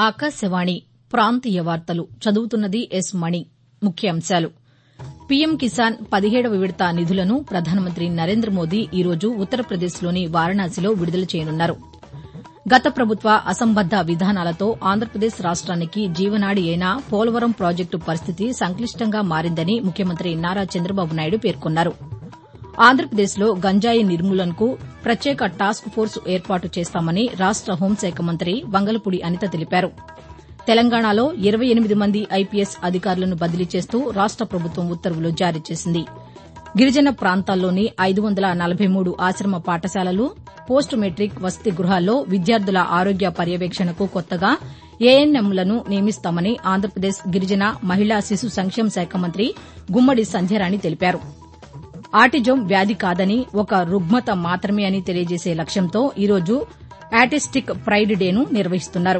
ఆకాశవాణి ప్రాంతీయ వార్తలు చదువుతున్నది ఎస్ మణి ముఖ్యాంశాలు పీఎం కిసాన్ పదిహేడవ విడత నిధులను ప్రధానమంత్రి నరేంద్ర మోదీ ఈ రోజు ఉత్తరప్రదేశ్లోని వారణాసిలో విడుదల చేయనున్నారు గత ప్రభుత్వ అసంబద్ద విధానాలతో ఆంధ్రప్రదేశ్ రాష్ట్రానికి జీవనాడి అయిన పోలవరం ప్రాజెక్టు పరిస్థితి సంక్లిష్టంగా మారిందని ముఖ్యమంత్రి నారా చంద్రబాబు నాయుడు పేర్కొన్నారు ఆంధ్రప్రదేశ్లో గంజాయి నిర్మూలనకు ప్రత్యేక టాస్క్ ఫోర్స్ ఏర్పాటు చేస్తామని రాష్ట హోంశాఖ మంత్రి వంగలపూడి అనిత తెలిపారు తెలంగాణలో ఇరవై ఎనిమిది మంది ఐపీఎస్ అధికారులను బదిలీ చేస్తూ రాష్ట ప్రభుత్వం ఉత్తర్వులు జారీ చేసింది గిరిజన ప్రాంతాల్లోని ఐదు వందల నలభై మూడు ఆశ్రమ పాఠశాలలు పోస్ట్ మెట్రిక్ వసతి గృహాల్లో విద్యార్థుల ఆరోగ్య పర్యవేక్షణకు కొత్తగా ఏఎన్ఎంలను నియమిస్తామని ఆంధ్రప్రదేశ్ గిరిజన మహిళా శిశు సంక్షేమ శాఖ మంత్రి గుమ్మడి సంధ్యారాణి తెలిపారు ఆటిజం వ్యాధి కాదని ఒక రుగ్మత మాత్రమే అని తెలియజేసే లక్ష్యంతో ఈరోజు ఆటిస్టిక్ ప్రైడ్ డేను నిర్వహిస్తున్నారు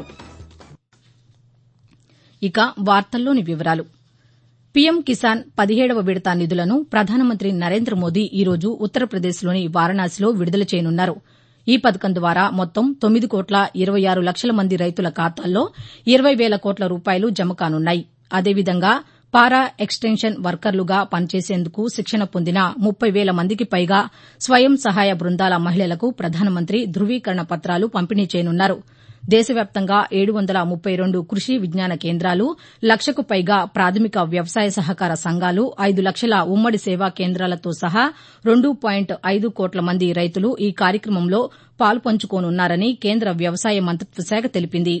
ఇక వార్తల్లోని వివరాలు పీఎం కిసాన్ పదిహేడవ విడత నిధులను ప్రధానమంత్రి నరేంద్ర మోదీ ఈ రోజు ఉత్తరప్రదేశ్లోని వారణాసిలో విడుదల చేయనున్నారు ఈ పథకం ద్వారా మొత్తం తొమ్మిది కోట్ల ఇరవై ఆరు లక్షల మంది రైతుల ఖాతాల్లో ఇరవై వేల కోట్ల రూపాయలు జమ కానున్నాయి అదేవిధంగా పారా ఎక్స్టెన్షన్ వర్కర్లుగా పనిచేసేందుకు శిక్షణ పొందిన ముప్పై వేల మందికి పైగా స్వయం సహాయ బృందాల మహిళలకు ప్రధానమంత్రి ధృవీకరణ పత్రాలు పంపిణీ చేయనున్నారు దేశవ్యాప్తంగా ఏడు వందల ముప్పై రెండు కృషి విజ్ఞాన కేంద్రాలు లక్షకు పైగా ప్రాథమిక వ్యవసాయ సహకార సంఘాలు ఐదు లక్షల ఉమ్మడి సేవా కేంద్రాలతో సహా రెండు పాయింట్ ఐదు కోట్ల మంది రైతులు ఈ కార్యక్రమంలో పాలుపంచుకోనున్నారని కేంద్ర వ్యవసాయ మంత్రిత్వ శాఖ తెలిపింది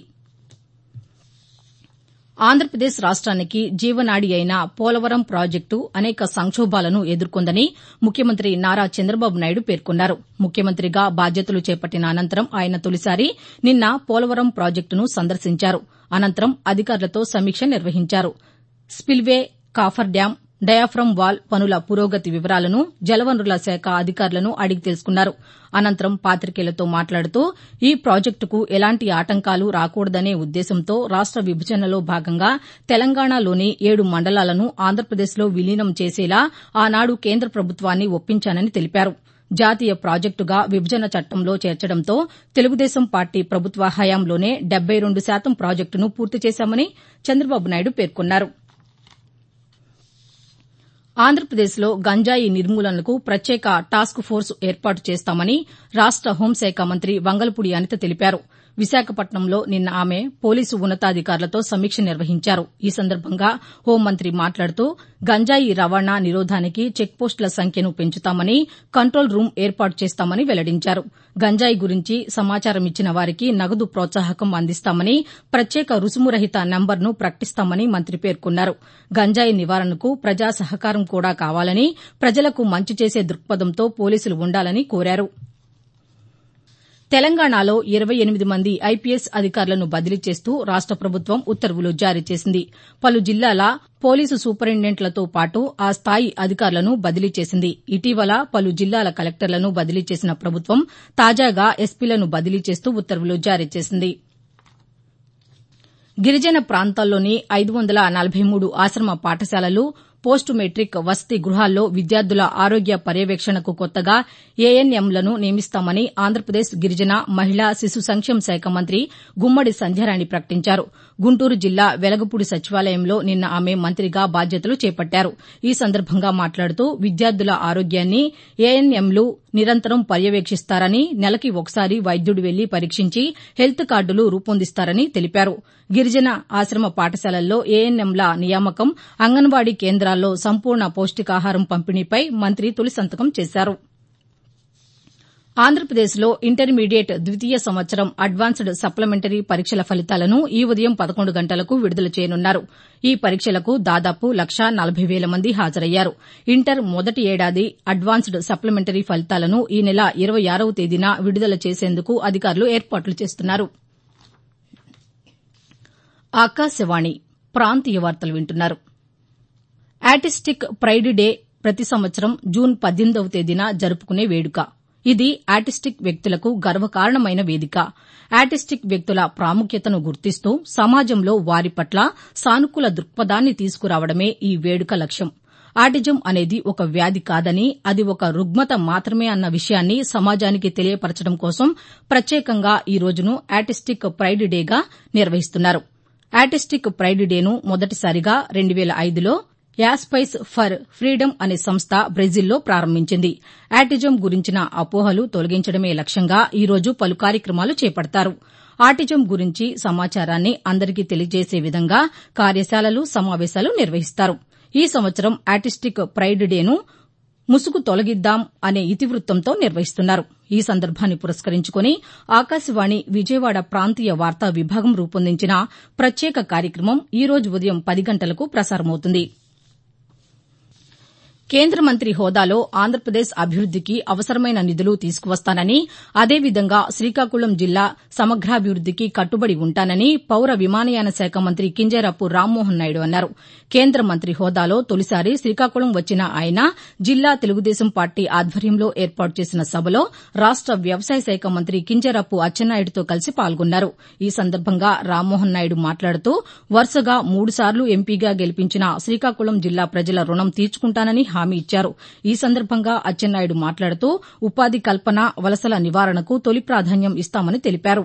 ఆంధ్రప్రదేశ్ రాష్ట్రానికి జీవనాడి అయిన పోలవరం ప్రాజెక్టు అనేక సంక్షోభాలను ఎదుర్కొందని ముఖ్యమంత్రి నారా చంద్రబాబు నాయుడు పేర్కొన్నారు ముఖ్యమంత్రిగా బాధ్యతలు చేపట్టిన అనంతరం ఆయన తొలిసారి నిన్న పోలవరం ప్రాజెక్టును సందర్శించారు అనంతరం అధికారులతో సమీక్ష నిర్వహించారు spillway coffer dam diaphragm wall పనుల పురోగతి వివరాలను జలవనరుల శాఖ అధికారులను అడిగి తెలుసుకున్నారు అనంతరం పాతికేయులతో మాట్లాడుతూ ఈ ప్రాజెక్టుకు ఎలాంటి ఆటంకాలు రాకూడదనే ఉద్దేశంతో రాష్ట విభజనలో భాగంగా తెలంగాణలోని ఏడు మండలాలను ఆంధ్రప్రదేశ్లో విలీనం చేసేలా ఆనాడు కేంద్ర ప్రభుత్వాన్ని ఒప్పించానని తెలిపారు జాతీయ ప్రాజెక్టుగా విభజన చట్టంలో చేర్చడంతో తెలుగుదేశం పార్టీ ప్రభుత్వ హయాంలోనే డెబ్బై రెండు శాతం ప్రాజెక్టును పూర్తి చేశామని చంద్రబాబు నాయుడు పేర్కొన్నారు ఆంధ్రప్రదేశ్లో గంజాయి నిర్మూలనకు ప్రత్యేక టాస్క్ ఫోర్స్ ఏర్పాటు చేస్తామని రాష్ట హోంశాఖ మంత్రి వంగలపూడి అనిత తెలిపారు విశాఖపట్నంలో నిన్న ఆమె పోలీసు ఉన్నతాధికారులతో సమీక్ష నిర్వహించారు ఈ సందర్భంగా హోంమంత్రి మాట్లాడుతూ గంజాయి రవాణా నిరోధానికి చెక్పోస్టుల సంఖ్యను పెంచుతామని కంట్రోల్ రూం ఏర్పాటు చేస్తామని వెల్లడించారు గంజాయి గురించి సమాచారం ఇచ్చిన వారికి నగదు ప్రోత్సాహకం అందిస్తామని ప్రత్యేక రుసుము రహిత నంబర్ను ప్రకటిస్తామని మంత్రి పేర్కొన్నారు గంజాయి నివారణకు ప్రజా సహకారం కూడా కావాలని ప్రజలకు మంచి చేసే దృక్పథంతో పోలీసులు ఉండాలని కోరారు తెలంగాణలో ఇరవై ఎనిమిది మంది ఐపీఎస్ అధికారులను బదిలీ చేస్తూ రాష్ట ప్రభుత్వం ఉత్తర్వులు జారీ చేసింది పలు జిల్లాల పోలీసు సూపరింటెండెంట్లతో పాటు ఆ స్థాయి అధికారులను బదిలీ చేసింది ఇటీవల పలు జిల్లాల కలెక్టర్లను బదిలీ చేసిన ప్రభుత్వం తాజాగా ఎస్పీలను బదిలీ చేస్తూ ఉత్తర్వులు జారీ చేసింది గిరిజన ప్రాంతాల్లోని ఐదు వందల నలభై మూడు ఆశ్రమ పాఠశాలలు పోస్ట్ మెట్రిక్ వసతి గృహాల్లో విద్యార్థుల ఆరోగ్య పర్యవేక్షణకు కొత్తగా ఏఎన్ఎంలను నియమిస్తామని ఆంధ్రప్రదేశ్ గిరిజన మహిళా శిశు సంక్షేమ శాఖ మంత్రి గుమ్మడి సంధ్యారాణి ప్రకటించారు గుంటూరు జిల్లా వెలగపూడి సచివాలయంలో నిన్న ఆమె మంత్రిగా బాధ్యతలు చేపట్టారు ఈ సందర్భంగా మాట్లాడుతూ విద్యార్థుల ఆరోగ్యాన్ని ఏఎన్ఎంలు నిరంతరం పర్యవేక్షిస్తారని నెలకి ఒకసారి వైద్యుడు వెళ్లి పరీక్షించి హెల్త్ కార్డులు రూపొందిస్తారని తెలిపారు గిరిజన ఆశ్రమ పాఠశాలల్లో ఏఎన్ఎంల నియామకం అంగన్వాడీ కేంద్రాల్లో సంపూర్ణ పౌష్టికాహారం పంపిణీపై మంత్రి తొలి సంతకం చేశారు ఆంధ్రప్రదేశ్లో ఇంటర్మీడియట్ ద్వితీయ సంవత్సరం అడ్వాన్స్డ్ సప్లిమెంటరీ పరీక్షల ఫలితాలను ఈ ఉదయం పదకొండు గంటలకు విడుదల చేయనున్నారు ఈ పరీక్షలకు దాదాపు లక్షా నలభై వేల మంది హాజరయ్యారు ఇంటర్ మొదటి ఏడాది అడ్వాన్స్డ్ సప్లిమెంటరీ ఫలితాలను ఈ నెల ఇరవై ఆరవ తేదీన విడుదల చేసేందుకు అధికారులు ఏర్పాట్లు చేస్తున్నారు ఆకాశవాణి ప్రాంతీయ వార్తలు వింటున్నారు ఆటిస్టిక్ ప్రైడ్ డే ప్రతి సంవత్సరం జూన్ పద్దెనిమిదవ తేదీన జరుపుకునే వేడుక ఇది ఆటిస్టిక్ వ్యక్తులకు గర్వకారణమైన వేదిక ఆటిస్టిక్ వ్యక్తుల ప్రాముఖ్యతను గుర్తిస్తూ సమాజంలో వారి పట్ల సానుకూల దృక్పథాన్ని తీసుకురావడమే ఈ వేడుక లక్ష్యం ఆటిజం అనేది ఒక వ్యాధి కాదని అది ఒక రుగ్మత మాత్రమే అన్న విషయాన్ని సమాజానికి తెలియపరచడం కోసం ప్రత్యేకంగా ఈ రోజును ఆటిస్టిక్ ప్రైడ్ డేగా నిర్వహిస్తున్నారు ఆటిస్టిక్ ప్రైడ్ డేను మొదటిసారిగా రెండు వేల ఐదులో యాస్పైస్ ఫర్ ఫ్రీడమ్ అనే సంస్థ బ్రెజిల్లో ప్రారంభించింది ఆటిజం గురించిన అపోహలు తొలగించడమే లక్ష్యంగా ఈ రోజు పలు కార్యక్రమాలు చేపడతారు ఆటిజం గురించి సమాచారాన్ని అందరికీ తెలియజేసే విధంగా కార్యశాలలు సమావేశాలు నిర్వహిస్తారు ఈ సంవత్సరం ఆటిస్టిక్ ప్రైడ్ డేను ముసుగు తొలగిద్దాం అనే ఇతివృత్తంతో నిర్వహిస్తున్నారు ఈ సందర్భాన్ని పురస్కరించుకుని ఆకాశవాణి విజయవాడ ప్రాంతీయ వార్తా విభాగం రూపొందించిన ప్రత్యేక కార్యక్రమం ఈ రోజు ఉదయం పది గంటలకు ప్రసారమవుతుంది కేంద్ర మంత్రి హోదాలో ఆంధ్రప్రదేశ్ అభివృద్దికి అవసరమైన నిధులు తీసుకువస్తానని అదేవిధంగా శ్రీకాకుళం జిల్లా సమగ్రాభివృద్దికి కట్టుబడి ఉంటానని పౌర విమానయాన శాఖ మంత్రి కింజరాపు రామ్మోహన్ నాయుడు అన్నారు కేంద్ర మంత్రి హోదాలో తొలిసారి శ్రీకాకుళం వచ్చిన ఆయన జిల్లా తెలుగుదేశం పార్టీ ఆధ్వర్యంలో ఏర్పాటు చేసిన సభలో రాష్ట వ్యవసాయ శాఖ మంత్రి కింజరాపు అచ్చెన్నాయుడుతో కలిసి పాల్గొన్నారు ఈ సందర్భంగా రామ్మోహన్ నాయుడు మాట్లాడుతూ వరుసగా మూడుసార్లు ఎంపీగా గెలిపించిన శ్రీకాకుళం జిల్లా ప్రజల రుణం తీర్చుకుంటానని హామీ ఇచ్చారు ఈ సందర్భంగా అచ్చెన్నాయుడు మాట్లాడుతూ ఉపాధి కల్పన వలసల నివారణకు తొలి ప్రాధాన్యం ఇస్తామని తెలిపారు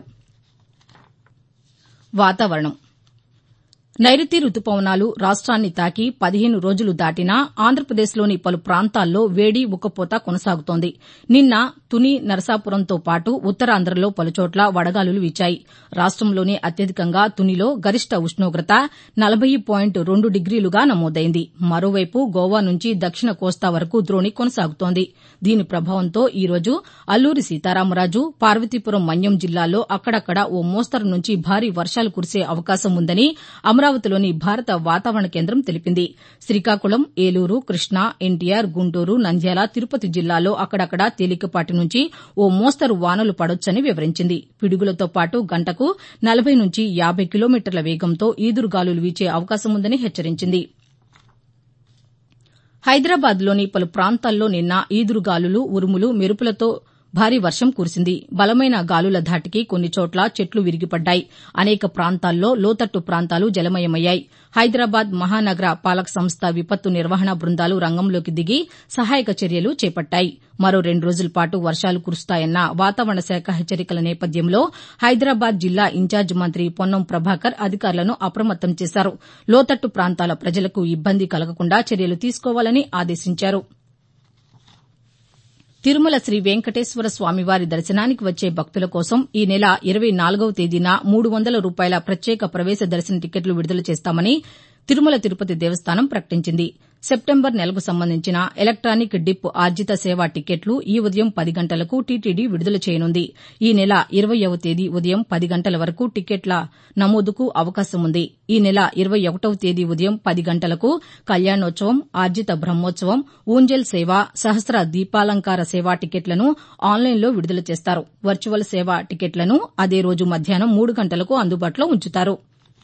వాతావరణం నైరుతి రుతుపవనాలు రాష్ట్రాన్ని తాకి పదిహేను రోజులు దాటినా ఆంధ్రప్రదేశ్లోని పలు ప్రాంతాల్లో వేడి ఉక్కపోత కొనసాగుతోంది నిన్న తుని నరసాపురంతో పాటు ఉత్తరాంధ్రలో పలుచోట్ల వడగాలులు వీచాయి రాష్టంలోనే అత్యధికంగా తునిలో గరిష్ట ఉష్ణోగ్రత నలభై పాయింట్ రెండు డిగ్రీలుగా నమోదైంది మరోవైపు గోవా నుంచి దక్షిణ కోస్తా వరకు ద్రోణి కొనసాగుతోంది దీని ప్రభావంతో ఈ రోజు అల్లూరి సీతారామరాజు పార్వతీపురం మన్యం జిల్లాల్లో అక్కడక్కడ ఓ మోస్తరు నుంచి భారీ వర్షాలు కురిసే అవకాశం ఉందని అమరావతిలోని భారత వాతావరణ కేంద్రం తెలిపింది శ్రీకాకుళం ఏలూరు కృష్ణా ఎన్టీఆర్ గుంటూరు నంద్యాల తిరుపతి జిల్లాల్లో అక్కడక్కడ తేలికపాటి నుంచి ఓ మోస్తరు వానలు పడొచ్చని వివరించింది పిడుగులతో పాటు గంటకు నలభై నుంచి యాబై కిలోమీటర్ల వేగంతో ఈదురుగాలులు వీచే అవకాశం ఉందని హెచ్చరించింది హైదరాబాద్లోని పలు ప్రాంతాల్లో నిన్న ఈదురుగాలులు ఉరుములు మెరుపులతో భారీ వర్షం కురిసింది బలమైన గాలుల ధాటికి కొన్ని చోట్ల చెట్లు విరిగిపడ్డాయి అనేక ప్రాంతాల్లో లోతట్టు ప్రాంతాలు జలమయమయ్యాయి హైదరాబాద్ మహానగర పాలక సంస్థ విపత్తు నిర్వహణ బృందాలు రంగంలోకి దిగి సహాయక చర్యలు చేపట్టాయి మరో రెండు రోజుల పాటు వర్షాలు కురుస్తాయన్న వాతావరణ శాఖ హెచ్చరికల నేపథ్యంలో హైదరాబాద్ జిల్లా ఇన్ఛార్జి మంత్రి పొన్నం ప్రభాకర్ అధికారులను అప్రమత్తం చేశారు లోతట్టు ప్రాంతాల ప్రజలకు ఇబ్బంది కలగకుండా చర్యలు తీసుకోవాలని ఆదేశించారు తిరుమల శ్రీ వెంకటేశ్వర స్వామివారి దర్శనానికి వచ్చే భక్తుల కోసం ఈ నెల ఇరవై నాలుగవ తేదీన మూడు వందల రూపాయల ప్రత్యేక ప్రవేశ దర్శన టికెట్లు విడుదల చేస్తామని తిరుమల తిరుపతి దేవస్థానం ప్రకటించింది సెప్టెంబర్ నెలకు సంబంధించిన ఎలక్టానిక్ డిప్ ఆర్జిత సేవా టికెట్లు ఈ ఉదయం పది గంటలకు టీటీడీ విడుదల చేయనుంది ఈ నెల ఇరవయవ తేదీ ఉదయం పది గంటల వరకు టికెట్ల నమోదుకు అవకాశం ఉంది ఈ నెల ఇరవై ఒకటవ తేదీ ఉదయం పది గంటలకు కళ్యాణోత్సవం ఆర్జిత బ్రహ్మోత్సవం ఊంజల్ సేవ సహస్ర దీపాలంకార సేవా టికెట్లను ఆన్లైన్లో విడుదల చేస్తారు వర్చువల్ సేవా టికెట్లను అదే రోజు మధ్యాహ్నం మూడు గంటలకు అందుబాటులో ఉంచుతారు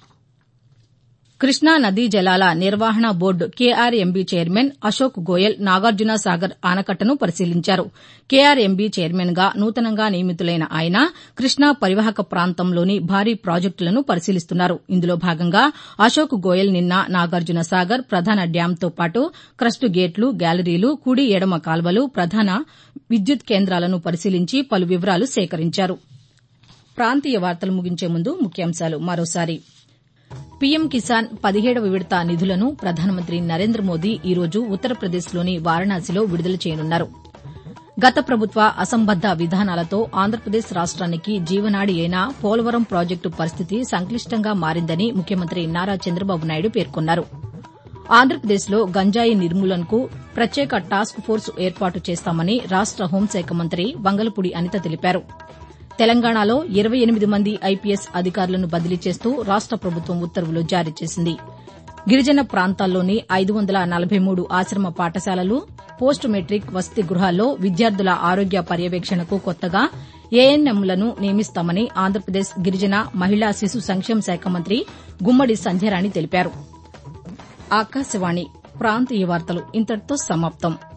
కృష్ణా నదీ జలాల నిర్వహణ board KRMB chairman Ashok Goyal Nagarjuna Sagar ఆనకట్టను పరిశీలించారు కేఆర్ఎంబీ చైర్మన్గా నూతనంగా నియమితులైన ఆయన కృష్ణా పరివాహక ప్రాంతంలోని భారీ ప్రాజెక్టులను పరిశీలిస్తున్నారు ఇందులో భాగంగా అశోక్ గోయల్ నిన్న నాగార్జున సాగర్ ప్రధాన డ్యాంతో పాటు క్రస్ట్ గేట్లు గ్యాలరీలు కుడి ఎడమ కాల్వలు ప్రధాన విద్యుత్ కేంద్రాలను పరిశీలించి పలు వివరాలు సేకరించారు ప్రాంతీయ వార్తలు ముగించే ముందు ముఖ్యాంశాలు మరోసారి పీఎం కిసాన్ పదిహేడవ విడత నిధులను ప్రధానమంత్రి నరేంద్ర మోదీ ఈ రోజు ఉత్తరప్రదేశ్లోని వారణాసిలో విడుదల చేయనున్నారు గత ప్రభుత్వ అసంబద్ద విధానాలతో ఆంధ్రప్రదేశ్ రాష్ట్రానికి జీవనాడి అయిన పోలవరం ప్రాజెక్టు పరిస్థితి సంక్లిష్టంగా మారిందని ముఖ్యమంత్రి నారా చంద్రబాబు నాయుడు పేర్కొన్నారు ఆంధ్రప్రదేశ్లో గంజాయి నిర్మూలనకు ప్రత్యేక టాస్క్ ఫోర్స్ ఏర్పాటు చేస్తామని రాష్ట హోంశాఖ మంత్రి వంగలపూడి అనిత తెలిపారు తెలంగాణలో ఇరవై ఎనిమిది మంది ఐపీఎస్ అధికారులను బదిలీ చేస్తూ రాష్ట ప్రభుత్వం ఉత్తర్వులు జారీ చేసింది గిరిజన ప్రాంతాల్లోని ఐదు వందల నలభై మూడు ఆశ్రమ పాఠశాలలు పోస్ట్ మెట్రిక్ వసతి గృహాల్లో విద్యార్థుల ఆరోగ్య పర్యవేక్షణకు కొత్తగా ఏఎన్ఎంలను నియమిస్తామని ఆంధ్రప్రదేశ్ గిరిజన మహిళా శిశు సంక్షేమ శాఖ మంత్రి గుమ్మడి సంధ్యారాణి తెలిపారు ఆకాశవాణి ప్రాంతీయ వార్తలు ఇంతటితో సమాప్తం